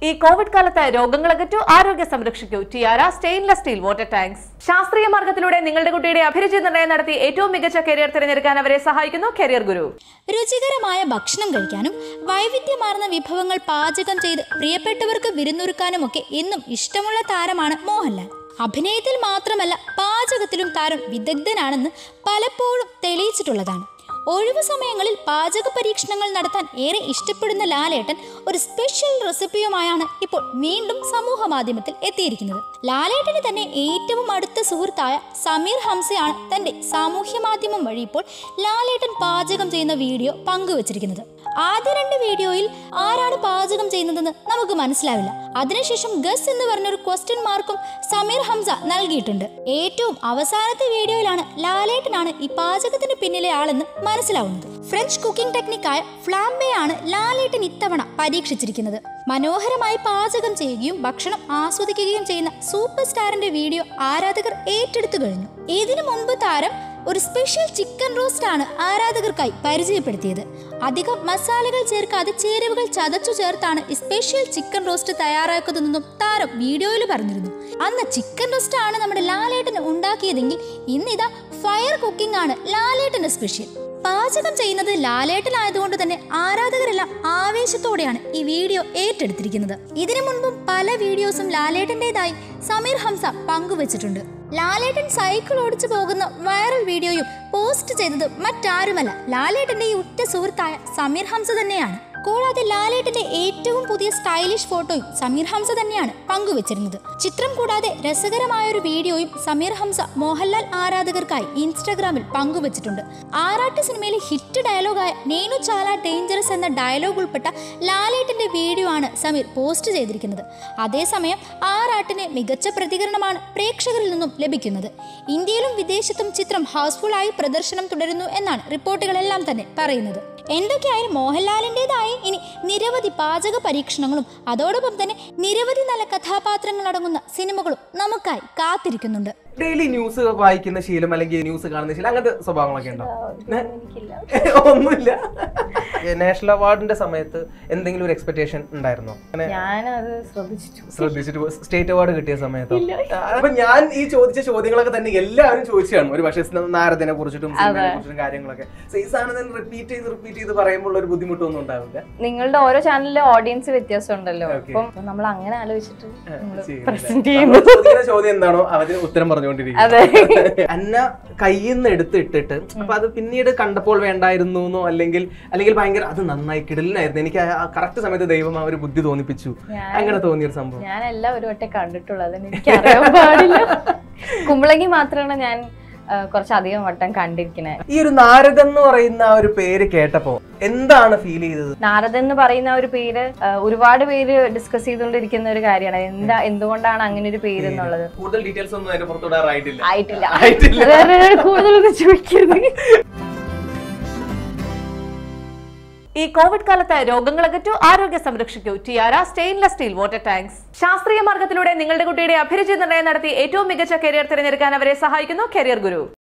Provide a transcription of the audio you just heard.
ഈ കോവിഡ് കാലത്ത് രോഗങ്ങൾ അകറ്റൂ ആരോഗ്യ സംരക്ഷിക്കൂ Tiara stainless steel water tanks ശാസ്ത്രീയ മാർഗത്തിലൂടെ നിങ്ങളുടെ കുട്ടിയുടെ അഭിരുചി നിർണ്ണയം നടത്തി ഏറ്റവും മികച്ച കരിയർ തിരഞ്ഞെടുക്കാൻ അവരെ സഹായിക്കുന്നു കരിയർ ഗുരു രുചികരമായ ഭക്ഷണം കഴിക്കാനും വൈവിധ്യമാർന്ന വിഭവങ്ങൾ പാചകം ചെയ്ത് പ്രിയപ്പെട്ടവർക്ക് വിരുന്നൊരുക്കാനുമൊക്കെ എന്നും ഇഷ്ടമുള്ള താരമാണ് മോഹൻലാൽ അഭിനയത്തിൽ മാത്രമല്ല പാചകത്തിലും താരം വിദഗ്ധനാണെന്ന് പലപ്പോഴും തെളിയിച്ചിട്ടുള്ളതാണ് ഒഴിവു സമയങ്ങളിൽ പാചക പരീക്ഷണങ്ങൾ നടത്താൻ ഏറെ ഇഷ്ടപ്പെടുന്ന ലാലേട്ടൻ ഒരു സ്പെഷ്യൽ റെസിപ്പിയുമായാണ് ഇപ്പോൾ വീണ്ടും സമൂഹ മാധ്യമത്തിൽ എത്തിയിരിക്കുന്നത് ലാലേട്ടന് തന്നെ ഏറ്റവും അടുത്ത സുഹൃത്തായ സമീർ ഹംസയാണ് തന്റെ സാമൂഹ്യ മാധ്യമം വഴി ഇപ്പോൾ ലാലേട്ടൻ പാചകം ചെയ്യുന്ന വീഡിയോ പങ്കുവച്ചിരിക്കുന്നത് ആദ്യ രണ്ട് വീഡിയോയിൽ ആരാണ് പാചകം ചെയ്യുന്നതെന്ന് നമുക്ക് മനസ്സിലാവില്ല അതിനുശേഷം ഗസ് എന്ന് പറഞ്ഞൊരു ക്വസ്റ്റ്യൻ മാർക്കും സമീർ ഹംസ നൽകിയിട്ടുണ്ട് ഏറ്റവും അവസാനത്തെ വീഡിയോയിലാണ് ലാലേട്ടനാണ് ഈ പാചകത്തിന് പിന്നിലെ ആളെന്ന് മനസ്സിലാവുന്നത് ഫ്രഞ്ച് കുക്കിംഗ് ടെക്നിക്കായ ഫ്ലാംബെ ആണ് ലാലേട്ടൻ ഇത്തവണ പരീക്ഷിച്ചിരിക്കുന്നത് മനോഹരമായി പാചകം ചെയ്യുകയും ഭക്ഷണം ആസ്വദിക്കുകയും ചെയ്യുന്ന സൂപ്പർ സ്റ്റാറിന്റെ വീഡിയോ ആരാധകർ ഏറ്റെടുത്തു കഴിഞ്ഞു ഇതിനു മുൻപ് താരം ഒരു സ്പെഷ്യൽ ചിക്കൻ റോസ്റ്റ് ആണ് ആരാധകർക്കായി പരിചയപ്പെടുത്തിയത് അധികം മസാലകൾ ചേർക്കാതെ ചേരുവകൾ ചതച്ചു ചേർത്താണ് ഈ സ്പെഷ്യൽ ചിക്കൻ റോസ്റ്റ് തയ്യാറാക്കുന്നതെന്നും താരം വീഡിയോയിൽ പറഞ്ഞിരുന്നു അന്ന് ചിക്കൻ റോസ്റ്റ് ആണ് നമ്മുടെ ലാലേട്ടന് ഉണ്ടാക്കിയതെങ്കിൽ ഇന്നിതാ ഫയർ കുക്കിംഗ് ആണ് ലാലേട്ടന്റെ സ്പെഷ്യൽ പാചകം ചെയ്യുന്നത് ലാലേട്ടനായതുകൊണ്ട് തന്നെ ആരാധകരെല്ലാം ആവേശത്തോടെയാണ് ഈ വീഡിയോ ഏറ്റെടുത്തിരിക്കുന്നത് ഇതിനു മുൻപും പല വീഡിയോസും ലാലേട്ടന്റേതായി സമീർ ഹംസ പങ്കുവച്ചിട്ടുണ്ട് ലാലേട്ടൻ സൈക്കിൾ ഓടിച്ചു പോകുന്ന വൈറൽ വീഡിയോയും പോസ്റ്റ് ചെയ്തത് മറ്റാരുമല്ല ലാലേട്ടന്റെ ഈ ഉറ്റ സുഹൃത്തായ സമീർ ഹംസ തന്നെയാണ് കൂടാതെ ലാലേട്ടന്റെ ഏറ്റവും പുതിയ സ്റ്റൈലിഷ് ഫോട്ടോയും സമീർ ഹംസ തന്നെയാണ് പങ്കുവച്ചിരുന്നത് ചിത്രം കൂടാതെ രസകരമായ ഒരു വീഡിയോയും സമീർ ഹംസ മോഹൻലാൽ ആരാധകർക്കായി ഇൻസ്റ്റഗ്രാമിൽ പങ്കുവച്ചിട്ടുണ്ട് ആറാട്ട് സിനിമയിലെ ഹിറ്റ് ഡയലോഗായ നേനു ചാല ഡേഞ്ചറസ് എന്ന ഡയലോഗ് ഉൾപ്പെട്ട ലാലേട്ടന്റെ വീഡിയോ ആണ് സമീർ പോസ്റ്റ് ചെയ്തിരിക്കുന്നത് അതേസമയം ആറാട്ടിന് മികച്ച പ്രതികരണമാണ് പ്രേക്ഷകരിൽ നിന്നും ലഭിക്കുന്നത് ഇന്ത്യയിലും വിദേശത്തും ചിത്രം ഹൗസ്ഫുൾ ആയി പ്രദർശനം തുടരുന്നു എന്നാണ് റിപ്പോർട്ടുകളെല്ലാം തന്നെ പറയുന്നത് എന്തൊക്കെയായാലും മോഹൻലാലിൻ്റെതായി ഇനി നിരവധി പാചക പരീക്ഷണങ്ങളും അതോടൊപ്പം തന്നെ നിരവധി നല്ല കഥാപാത്രങ്ങൾ അടങ്ങുന്ന സിനിമകളും നമുക്കായി കാത്തിരിക്കുന്നുണ്ട് ഡെയിലി ന്യൂസ് വായിക്കുന്ന ശീലം അല്ലെങ്കിൽ ന്യൂസ് കാണുന്ന ശീലം അങ്ങനത്തെ സ്വഭാവങ്ങളൊക്കെ ഉണ്ടോ ഒന്നുമില്ല നാഷണൽ അവാർഡിന്റെ സമയത്ത് എന്തെങ്കിലും ഒരു എക്സ്പെക്ടേഷൻ ഉണ്ടായിരുന്നോ അങ്ങനെ ഞാനത് ശ്രദ്ധിച്ചിട്ടു ശ്രദ്ധിച്ചിട്ട് സ്റ്റേറ്റ് അവാർഡ് കിട്ടിയ സമയത്ത് അപ്പൊ ഞാൻ ഈ ചോദിച്ച ചോദ്യങ്ങളൊക്കെ തന്നെ എല്ലാവരും ചോദിച്ചാണ് ഒരു പക്ഷേ നാരദിനെ കുറിച്ചിട്ടും സിനിമയെ കുറിച്ചിട്ടും കാര്യങ്ങളൊക്കെ So ഈ സാധനം തന്നെ റിപ്പീറ്റ് ചെയ്ത് റിപ്പീറ്റ് ചെയ്ത് പറയുമ്പോൾ ഒരു ബുദ്ധിമുട്ടൊന്നും ഉണ്ടാവില്ല നിങ്ങളുടെ ഓരോ ചാനലിലെ ഓഡിയൻസ് വ്യത്യാസം ഉണ്ടല്ലോ Okay. അപ്പം നമ്മൾ അങ്ങനെ ആലോചിച്ചിട്ട് നമ്മള് ചെയ്യുന്നില്ല. പ്രസന്റ് നമ്മൾ ചെയ്യുന്നു ചോദിക്കുന്ന ചോദ്യം എന്താണോ അതിന് ഉത്തരം പറഞ്ഞുകൊണ്ടിരിക്കും അതെ അന്ന കയ്യിൽ നിന്ന് എടുത്ത് ഇട്ടിട്ട് അപ്പൊ അത് പിന്നീട് കണ്ടപ്പോൾ വേണ്ടായിരുന്നു എന്നോ അല്ലെങ്കിൽ അല്ലെങ്കിൽ ഭയങ്കര അത് നന്നായി കിടലിനായിരുന്നു എനിക്ക് കറക്റ്റ് സമയത്ത് ദൈവം ആ ഒരു ബുദ്ധി തോന്നിപ്പിച്ചു അങ്ങനെ തോന്നിയൊരു സംഭവം ഞാൻ എല്ലാം ഒരു വട്ടം കണ്ടിട്ടുള്ളൂ അതിന് എനിക്ക് അറിയാൻ പാടില്ല കുമ്പളങ്ങി മാത്രമാണ് ഞാൻ ആ, കുറച്ചധികം വട്ടം കണ്ടിരിക്കണേ ഈ ഒരു നാരദൻ എന്ന് പറയുന്ന ആ ഒരു പേര് കേട്ടപ്പോ എന്താണ് ഫീൽ ചെയ്തത് നാരദൻ എന്ന് പറയുന്ന ഒരു പേര് ആ, ഒരുപാട് പേര് ഡിസ്കസ് ചെയ്തുകൊണ്ടിരിക്കുന്ന ഒരു കാര്യമാണ് എന്താ എന്തുകൊണ്ടാണ് അങ്ങനെ ഒരു പേര് എന്നുള്ളത് കൂടുതൽ ഡീറ്റെയിൽസ് ഒന്നും അതിന്റെ പുറത്തുവിടാറായിട്ടില്ല ആയിട്ടില്ല ആയിട്ടില്ല. വേറെ കൂടുതലൊന്നും ചോദിക്കരുത് ഈ കോവിഡ് കാലത്ത് രോഗങ്ങൾ അകറ്റൂ ആരോഗ്യ സംരക്ഷിക്കൂ Tiara stainless steel water tanks ശാസ്ത്രീയ മാർഗത്തിലൂടെ നിങ്ങളുടെ കുട്ടിയുടെ അഭിരുചി നിർണ്ണയം നടത്തി ഏറ്റവും മികച്ച കരിയർ തിരഞ്ഞെടുക്കാൻ അവരെ സഹായിക്കുന്നു കരിയർ ഗുരു